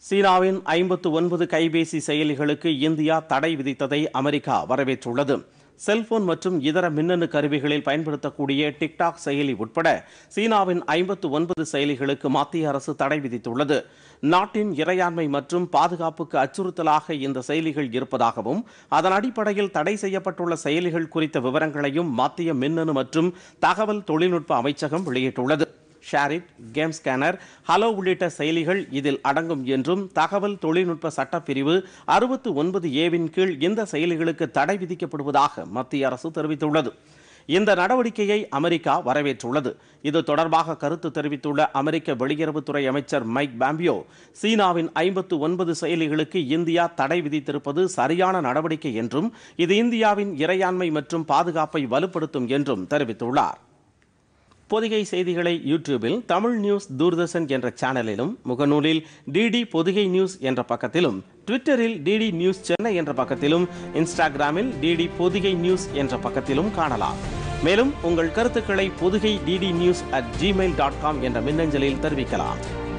சீனாவின் ஐம்பத்து ஒன்பது கைபேசி செயலிகளுக்கு இந்தியா தடை விதித்ததை அமெரிக்கா வரவேற்றுள்ளது செல்போன் மற்றும் இதர மின்னணு கருவிகளில் பயன்படுத்தக்கூடிய டிக்டாக் செயலி உட்பட சீனாவின் ஐம்பத்து ஒன்பது செயலிகளுக்கு மத்திய அரசு தடை விதித்துள்ளது நாட்டின் இறையாண்மை மற்றும் பாதுகாப்புக்கு அச்சுறுத்தலாக இந்த செயலிகள் இருப்பதாகவும் அதன் அடிப்படையில் தடை செய்யப்பட்டுள்ள செயலிகள் குறித்த விவரங்களையும் மத்திய மின்னணு மற்றும் தகவல் தொழில்நுட்ப அமைச்சகம் வெளியிட்டுள்ளது ஷேரிட் கேம் ஸ்கேனர் ஹலோ உள்ளிட்ட செயலிகள் இதில் அடங்கும் என்றும் தகவல் தொழில்நுட்ப சட்டப்பிரிவு அறுபத்து ஒன்பது ஏவின் கீழ் இந்த செயலிகளுக்கு தடை விதிக்கப்படுவதாக மத்திய அரசு தெரிவித்துள்ளது இந்த நடவடிக்கையை அமெரிக்கா வரவேற்றுள்ளது இது தொடர்பாக கருத்து தெரிவித்துள்ள அமெரிக்க வெளியுறவுத்துறை அமைச்சர் மைக் பாம்பியோ சீனாவின் ஐம்பத்து ஒன்பது செயலிகளுக்கு இந்தியா தடை விதித்திருப்பது சரியான நடவடிக்கை என்றும் இது இந்தியாவின் இறையாண்மை மற்றும் பாதுகாப்பை வலுப்படுத்தும் என்றும் தெரிவித்துள்ளார் பொதிகை செய்திகளை யூடியூபில் தமிழ் நியூஸ் தூர்தர்ஷன் என்ற சேனலிலும் முகநூலில் டிடி பொதிகை நியூஸ் என்ற பக்கத்திலும் ட்விட்டரில் டிடி நியூஸ் சென்னை என்ற பக்கத்திலும் இன்ஸ்டாகிராமில் டிடி பொதிகை நியூஸ் என்ற பக்கத்திலும் காணலாம் மேலும் உங்கள் கருத்துக்களை Podhigai DD news at Gmail dot com என்ற மின்னஞ்சலில் தெரிவிக்கலாம்